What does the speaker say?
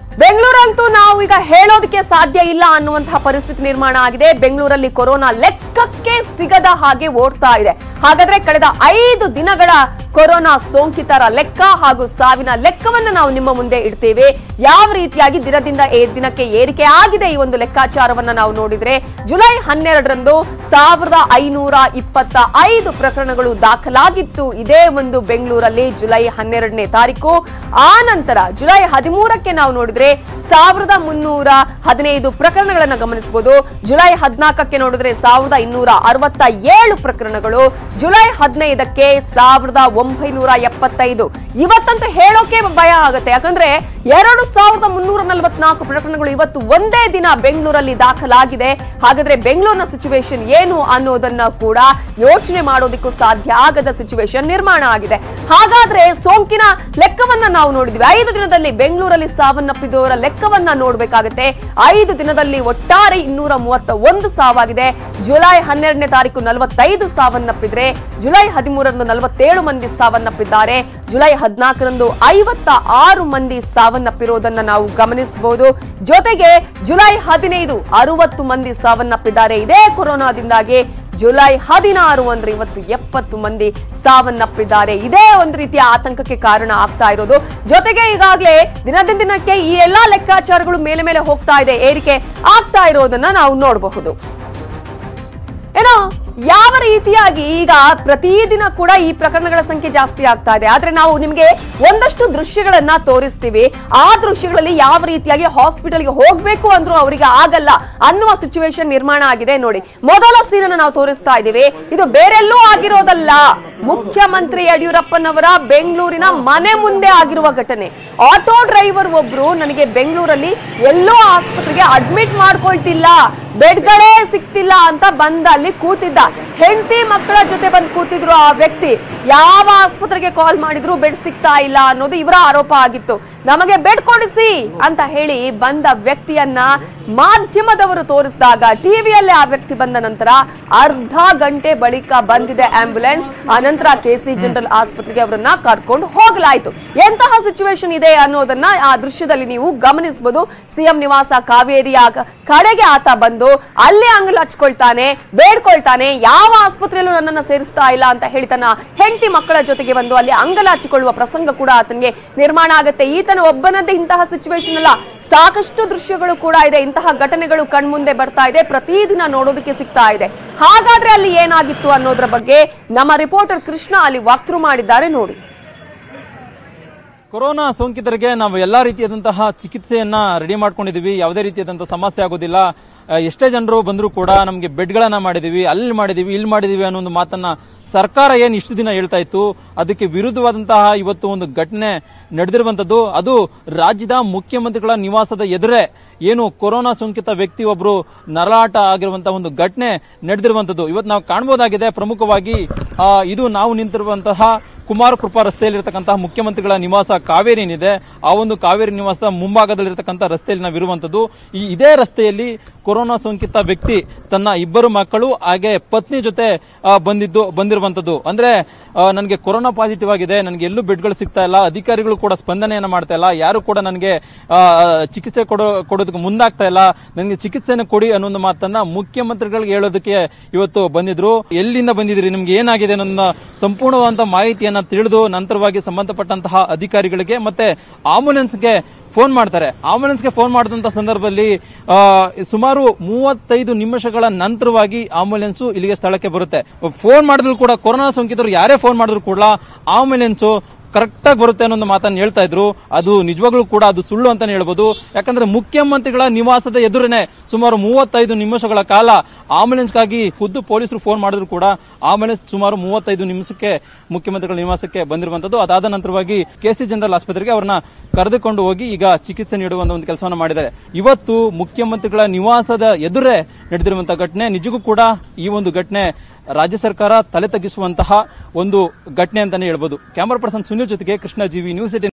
ಬೆಂಗಳೂರಂತೂ ನಾವು ಈಗ ಹೇಳೋದಕ್ಕೆ ಸಾಧ್ಯ ಇಲ್ಲ ಅನ್ನುವಂತಹ ಪರಿಸ್ಥಿತಿ ನಿರ್ಮಾಣ ಆಗಿದೆ ಬೆಂಗಳೂರಲ್ಲಿ ಕೊರೋನಾ ಲೆಕ್ಕಕ್ಕೆ ಸಿಗದ ಹಾಗೆ ಓಡ್ತಾ ಇದೆ ಹಾಗಾದ್ರೆ ಕಳೆದ ಐದು ದಿನಗಳ ಕೊರೋನಾ ಸೋಂಕಿತರ ಲೆಕ್ಕ ಹಾಗೂ ಸಾವಿನ ಲೆಕ್ಕವನ್ನು ನಾವು ನಿಮ್ಮ ಮುಂದೆ ಇಡ್ತೇವೆ ಯಾವ ರೀತಿಯಾಗಿ ದಿನದಿಂದ ಏ ದಿನಕ್ಕೆ ಏರಿಕೆ ಆಗಿದೆ ಈ ಒಂದು ಲೆಕ್ಕಾಚಾರವನ್ನ ನಾವು ನೋಡಿದ್ರೆ ಜುಲೈ ಹನ್ನೆರಡರಂದು ಸಾವಿರದ ಐನೂರ ಇಪ್ಪತ್ತ ಐದು ಪ್ರಕರಣಗಳು ದಾಖಲಾಗಿತ್ತು ಇದೇ ಒಂದು ಬೆಂಗಳೂರಲ್ಲಿ ಜುಲೈ ಹನ್ನೆರಡನೇ ತಾರೀಕು ಆ ನಂತರ ಜುಲೈ ಹದಿಮೂರಕ್ಕೆ ನಾವು ನೋಡಿದ್ರೆ ಸಾವಿರದ ಮುನ್ನೂರ ಹದಿನೈದು ಪ್ರಕರಣಗಳನ್ನ ಗಮನಿಸಬಹುದು ಜುಲೈ ಹದಿನಾಲ್ಕಕ್ಕೆ ನೋಡಿದ್ರೆ ಸಾವಿರದ ಇನ್ನೂರ ಅರವತ್ತ ಏಳು ಪ್ರಕರಣಗಳು ಜುಲೈ ಹದಿನೈದಕ್ಕೆ ಸಾವಿರದ ಒಂಬೈನೂರ ಎಪ್ಪತ್ತೈದು ಇವತ್ತಂತೂ ಹೇಳೋಕೆ ಭಯ ಆಗುತ್ತೆ ಯಾಕಂದ್ರೆ ಎರಡು ಸಾವಿರದ ಮುನ್ನೂರ ನಲವತ್ನಾಲ್ಕು ಪ್ರಕರಣಗಳು ಇವತ್ತು ಒಂದೇ ದಿನ ಬೆಂಗಳೂರಲ್ಲಿ ದಾಖಲಾಗಿದೆ ಹಾಗಾದ್ರೆ ಬೆಂಗಳೂರಿನ ಸಿಚುವೇಶನ್ ಏನು ಅನ್ನೋದನ್ನ ಕೂಡ ಯೋಚನೆ ಮಾಡೋದಕ್ಕೂ ಸಾಧ್ಯ ಆಗದ ಸಿಚುವೇಶನ್ ನಿರ್ಮಾಣ ಆಗಿದೆ ಹಾಗಾದ್ರೆ ಸೋಂಕಿನ ಲೆಕ್ಕವನ್ನ ನಾವು ನೋಡಿದ್ವಿ ಐದು ದಿನದಲ್ಲಿ ಬೆಂಗಳೂರಲ್ಲಿ ಸಾವನ್ನಪ್ಪಿದವರ ಲೆಕ್ಕವನ್ನ ನೋಡ್ಬೇಕಾಗತ್ತೆ ಐದು ದಿನದಲ್ಲಿ ಒಟ್ಟಾರೆ ಇನ್ನೂರ ಮೂವತ್ತ ಒಂದು ಸಾವಾಗಿದೆ ಜುಲೈ ಹನ್ನೆರಡನೇ ತಾರೀಕು ನಲವತ್ತೈದು ಸಾವನ್ನಪ್ಪಿದ್ರೆ ಜುಲೈ ಹದಿಮೂರರಂದು ನಲವತ್ತೇಳು ಮಂದಿ ಸಾವನ್ನಪ್ಪಿದ್ದಾರೆ ಜುಲೈ ಹದಿನಾಲ್ಕರಂದು ಐವತ್ತ ಆರು ಮಂದಿ ಸಾವನ್ನಪ್ಪಿರೋದನ್ನ ನಾವು ಗಮನಿಸಬಹುದು ಜೊತೆಗೆ ಜುಲೈ ಹದಿನೈದು ಅರವತ್ತು ಮಂದಿ ಸಾವನ್ನಪ್ಪಿದ್ದಾರೆ ಇದೇ ಕೊರೋನಾದಿಂದಾಗಿ ಜುಲೈ ಹದಿನಾರು ಅಂದ್ರೆ ಇವತ್ತು ಎಪ್ಪತ್ತು ಮಂದಿ ಸಾವನ್ನಪ್ಪಿದ್ದಾರೆ ಇದೇ ಒಂದು ರೀತಿಯ ಆತಂಕಕ್ಕೆ ಕಾರಣ ಆಗ್ತಾ ಇರೋದು ಜೊತೆಗೆ ಈಗಾಗಲೇ ದಿನದಿಂದ ದಿನಕ್ಕೆ ಈ ಎಲ್ಲಾ ಲೆಕ್ಕಾಚಾರಗಳು ಮೇಲೆ ಮೇಲೆ ಹೋಗ್ತಾ ಇದೆ ಏರಿಕೆ ಆಗ್ತಾ ಇರೋದನ್ನ ನಾವು ನೋಡಬಹುದು ಏನೋ ಯಾವ ರೀತಿಯಾಗಿ ಈಗ ಪ್ರತಿದಿನ ಕೂಡ ಈ ಪ್ರಕರಣಗಳ ಸಂಖ್ಯೆ ಜಾಸ್ತಿ ಆಗ್ತಾ ಇದೆ ಆದ್ರೆ ನಾವು ನಿಮ್ಗೆ ಒಂದಷ್ಟು ದೃಶ್ಯಗಳನ್ನ ತೋರಿಸ್ತೀವಿ ಆ ದೃಶ್ಯಗಳಲ್ಲಿ ಯಾವ ರೀತಿಯಾಗಿ ಹಾಸ್ಪಿಟಲ್ಗೆ ಹೋಗ್ಬೇಕು ಅಂದ್ರೂ ಅವರಿಗೆ ಆಗಲ್ಲ ಅನ್ನುವ ಸಿಚುವೇಶನ್ ನಿರ್ಮಾಣ ಆಗಿದೆ ನೋಡಿ ಮೊದಲ ಸೀನನ್ನ ನಾವು ತೋರಿಸ್ತಾ ಇದ್ದೀವಿ ಇದು ಬೇರೆಲ್ಲೂ ಆಗಿರೋದಲ್ಲ ಮುಖ್ಯಮಂತ್ರಿ ಯಡಿಯೂರಪ್ಪನವರ ಬೆಂಗಳೂರಿನ ಮನೆ ಮುಂದೆ ಆಗಿರುವ ಘಟನೆ ಆಟೋ ಡ್ರೈವರ್ ಒಬ್ರು ನನಗೆ ಬೆಂಗಳೂರಲ್ಲಿ ಎಲ್ಲೋ ಆಸ್ಪತ್ರೆಗೆ ಅಡ್ಮಿಟ್ ಮಾಡ್ಕೊಳ್ತಿಲ್ಲ ಬೆಡ್ಗಳೇ ಸಿಕ್ತಿಲ್ಲ ಅಂತ ಬಂದ ಅಲ್ಲಿ ಕೂತಿದ್ದ ಹೆಂಡತಿ ಮಕ್ಕಳ ಜೊತೆ ಬಂದು ಕೂತಿದ್ರು ಆ ವ್ಯಕ್ತಿ ಯಾವ ಆಸ್ಪತ್ರೆಗೆ ಕಾಲ್ ಮಾಡಿದ್ರು ಬೆಡ್ ಸಿಗ್ತಾ ಇಲ್ಲ ಅನ್ನೋದು ಇವರ ಆರೋಪ ಆಗಿತ್ತು ನಮಗೆ ಬೆಡ್ ಕೊಡಿಸಿ ಅಂತ ಹೇಳಿ ಬಂದ ವ್ಯಕ್ತಿಯನ್ನ ಮಾಧ್ಯಮದವರು ತೋರಿಸಿದಾಗ ಟಿವಿಯಲ್ಲೇ ಆ ವ್ಯಕ್ತಿ ಬಂದ ನಂತರ ಅರ್ಧ ಗಂಟೆ ಬಳಿಕ ಬಂದಿದೆ ಆಂಬ್ಯುಲೆನ್ಸ್ ಆನಂತರ ಕೆಸಿ ಜನರಲ್ ಆಸ್ಪತ್ರೆಗೆ ಅವರನ್ನ ಕರ್ಕೊಂಡು ಹೋಗಲಾಯಿತು ಎಂತಹ ಸಿಚುವೇಶನ್ ಇದೆ ಅನ್ನೋದನ್ನ ಆ ದೃಶ್ಯದಲ್ಲಿ ನೀವು ಗಮನಿಸಬಹುದು ಸಿಎಂ ನಿವಾಸ ಕಾವೇರಿಯ ಕ- ಕಡೆಗೆ ಆತ ಬಂದು ಅಲ್ಲೇ ಅಂಗಲು ಹಚ್ಕೊಳ್ತಾನೆ ಬೇಡ್ಕೊಳ್ತಾನೆ ಯಾವ ಆಸ್ಪತ್ರೆಯಲ್ಲೂ ನನ್ನನ್ನ ಸೇರಿಸ್ತಾ ಇಲ್ಲ ಅಂತ ಹೇಳಿ ತನ್ನ ಹೆಂಡತಿ ಮಕ್ಕಳ ಜೊತೆಗೆ ಬಂದು ಅಲ್ಲಿ ಅಂಗಲ ಹಚ್ಚಿಕೊಳ್ಳುವ ಪ್ರಸಂಗ ಕೂಡ ಆತನಿಗೆ ನಿರ್ಮಾಣ ಆಗುತ್ತೆ ಈತನ ಒಬ್ಬನದ್ದೇ ಇಂತಹ ಸಿಚುವೇಶನ್ ಅಲ್ಲ ಸಾಕಷ್ಟು ದೃಶ್ಯಗಳು ಕೂಡ ಇದೆ ಇಂತಹ ಘಟನೆಗಳು ಕಣ್ಮುಂದೆ ಬರ್ತಾ ಇದೆ ಪ್ರತಿದಿನ ನೋಡೋದಕ್ಕೆ ಸಿಗ್ತಾ ಇದೆ ಹಾಗಾದ್ರೆ ಅಲ್ಲಿ ಏನಾಗಿತ್ತು ಅನ್ನೋದ್ರ ಬಗ್ಗೆ ನಮ್ಮ ರಿಪೋರ್ಟರ್ ಕೃಷ್ಣ ಅಲ್ಲಿ ವಾಕ್ಥ್ರೂ ಮಾಡಿದ್ದಾರೆ ನೋಡಿ ಕೊರೋನಾ ಸೋಂಕಿತರಿಗೆ ನಾವು ಎಲ್ಲಾ ರೀತಿಯಾದಂತಹ ಚಿಕಿತ್ಸೆಯನ್ನ ರೆಡಿ ಮಾಡ್ಕೊಂಡಿದೀವಿ ಯಾವುದೇ ರೀತಿಯಾದಂತಹ ಸಮಸ್ಯೆ ಆಗೋದಿಲ್ಲ ಆ, ಎಷ್ಟೇ ಜನರು ಬಂದರೂ ಕೂಡ ನಮಗೆ ಬೆಡ್ಗಳನ್ನ ಮಾಡಿದೀವಿ ಅಲ್ಲಿ ಮಾಡಿದೀವಿ ಇಲ್ಲಿ ಮಾಡಿದೀವಿ ಅನ್ನೋ ಒಂದು ಮಾತನ್ನ ಸರ್ಕಾರ ಏನ್ ಇಷ್ಟು ದಿನ ಹೇಳ್ತಾ ಇತ್ತು ಅದಕ್ಕೆ ವಿರುದ್ಧವಾದಂತಹ ಇವತ್ತು ಒಂದು ಘಟನೆ ನಡೆದಿರುವಂತದ್ದು ಅದು ರಾಜ್ಯದ ಮುಖ್ಯಮಂತ್ರಿಗಳ ನಿವಾಸದ ಎದುರೇ ಏನು ಕೊರೋನಾ ಸೋಂಕಿತ ವ್ಯಕ್ತಿ ಒಬ್ರು ನರಳಾಟ ಆಗಿರುವಂತಹ ಒಂದು ಘಟನೆ ನಡೆದಿರುವಂತದ್ದು ಇವತ್ತು ನಾವು ಕಾಣಬಹುದಾಗಿದೆ ಪ್ರಮುಖವಾಗಿ ಆ, ಇದು ನಾವು ನಿಂತಿರುವಂತಹ ಕುಮಾರ ಕೃಪಾ ರಸ್ತೆಯಲ್ಲಿರ್ತಕ್ಕಂತಹ ಮುಖ್ಯಮಂತ್ರಿಗಳ ನಿವಾಸ ಕಾವೇರಿ ಏನಿದೆ ಆ ಒಂದು ಕಾವೇರಿ ನಿವಾಸದ ಮುಂಭಾಗದಲ್ಲಿರ್ತಕ್ಕಂಥ ರಸ್ತೆಯಲ್ಲಿ ನಾವಿರುವಂತದ್ದು ಈ ಇದೇ ರಸ್ತೆಯಲ್ಲಿ ಕೊರೋನಾ ಸೋಂಕಿತ ವ್ಯಕ್ತಿ ತನ್ನ ಇಬ್ಬರು ಮಕ್ಕಳು ಹಾಗೆ ಪತ್ನಿ ಜೊತೆ ಆ, ಬಂದಿದ್ದು ಬಂದಿರುವಂತದ್ದು ಅಂದ್ರೆ ನನಗೆ ಕೊರೋನಾ ಪಾಸಿಟಿವ್ ಆಗಿದೆ ನನಗೆ ಎಲ್ಲೂ ಬೆಡ್ಗಳು ಸಿಗ್ತಾ ಇಲ್ಲ ಅಧಿಕಾರಿಗಳು ಕೂಡ ಸ್ಪಂದನೆಯನ್ನ ಮಾಡ್ತಾ ಇಲ್ಲ ಯಾರು ಕೂಡ ನನಗೆ ಆ, ಚಿಕಿತ್ಸೆ ಕೊಡೋ ಕೊಡೋದಕ್ಕೆ ಮುಂದಾಗ್ತಾ ಇಲ್ಲ ನನಗೆ ಚಿಕಿತ್ಸೆನ ಕೊಡಿ ಅನ್ನೋ ಒಂದು ಮಾತನ್ನ ಮುಖ್ಯಮಂತ್ರಿಗಳಿಗೆ ಹೇಳೋದಕ್ಕೆ ಇವತ್ತು ಬಂದಿದ್ರು ಎಲ್ಲಿಂದ ಬಂದಿದ್ರಿ ನಿಮ್ಗೆ ಏನಾಗಿದೆ ಅನ್ನೋ ಸಂಪೂರ್ಣವಾದಂತಹ ಮಾಹಿತಿಯನ್ನ ತಿಳಿದು ನಂತರವಾಗಿ ಸಂಬಂಧಪಟ್ಟಂತಹ ಅಧಿಕಾರಿಗಳಿಗೆ ಮತ್ತೆ ಆಂಬುಲೆನ್ಸ್ಗೆ ಫೋನ್ ಮಾಡ್ತಾರೆ ಆಂಬುಲೆನ್ಸ್ಗೆ ಫೋನ್ ಮಾಡಿದಂತ ಸಂದರ್ಭದಲ್ಲಿ ಆ, ಸುಮಾರು ಮೂವತ್ತೈದು ನಿಮಿಷಗಳ ನಂತರವಾಗಿ ಆಂಬುಲೆನ್ಸ್ ಇಲ್ಲಿಗೆ ಸ್ಥಳಕ್ಕೆ ಬರುತ್ತೆ ಫೋನ್ ಮಾಡಿದ್ರು ಕೂಡ ಕೊರೋನಾ ಸೋಂಕಿತರು ಯಾರೇ ಫೋನ್ ಮಾಡಿದ್ರು ಕೂಡ ಆಂಬುಲೆನ್ಸ್ ಕರೆಕ್ಟ್ ಆಗಿ ಬರುತ್ತೆ ಅನ್ನೋ ಒಂದು ಮಾತನ್ನ ಹೇಳ್ತಾ ಇದ್ರು ಅದು ನಿಜವಾಗ್ಲೂ ಕೂಡ ಅದು ಸುಳ್ಳು ಅಂತಾನೆ ಹೇಳ್ಬೋದು ಯಾಕಂದ್ರೆ ಮುಖ್ಯಮಂತ್ರಿಗಳ ನಿವಾಸದ ಎದುರನೆ ಸುಮಾರು ಮೂವತ್ತೈದು ನಿಮಿಷಗಳ ಕಾಲ ಆಂಬುಲೆನ್ಸ್ಗಾಗಿ ಖುದ್ದು ಪೊಲೀಸರು ಫೋನ್ ಮಾಡಿದ್ರು ಕೂಡ ಆಂಬುಲೆನ್ಸ್ ಸುಮಾರು ಮೂವತ್ತೈದು ನಿಮಿಷಕ್ಕೆ ಮುಖ್ಯಮಂತ್ರಿಗಳ ನಿವಾಸಕ್ಕೆ ಬಂದಿರುವಂತದ್ದು ಅದಾದ ನಂತರವಾಗಿ ಕೆಸಿ ಜನರಲ್ ಆಸ್ಪತ್ರೆಗೆ ಅವರನ್ನ ಕರೆದುಕೊಂಡು ಹೋಗಿ ಈಗ ಚಿಕಿತ್ಸೆ ನೀಡುವ ಒಂದು ಕೆಲಸವನ್ನ ಮಾಡಿದ್ದಾರೆ ಇವತ್ತು ಮುಖ್ಯಮಂತ್ರಿಗಳ ನಿವಾಸದ ಎದುರೇ ನಡೆದಿರುವಂತಹ ಘಟನೆ ನಿಜಕ್ಕೂ ಕೂಡ ಈ ಒಂದು ಘಟನೆ ರಾಜ್ಯ ಸರ್ಕಾರ ತಲೆ ತಗ್ಗಿಸುವಂತಹ ಒಂದು ಘಟನೆ ಅಂತಾನೆ ಹೇಳ್ಬೋದು ಕ್ಯಾಮರಾ ಪರ್ಸನ್ ಸುನಿಲ್ ಜೊತೆಗೆ ಕೃಷ್ಣ ಜೀವಿ ನ್ಯೂಸ್ ಏಟೀನ್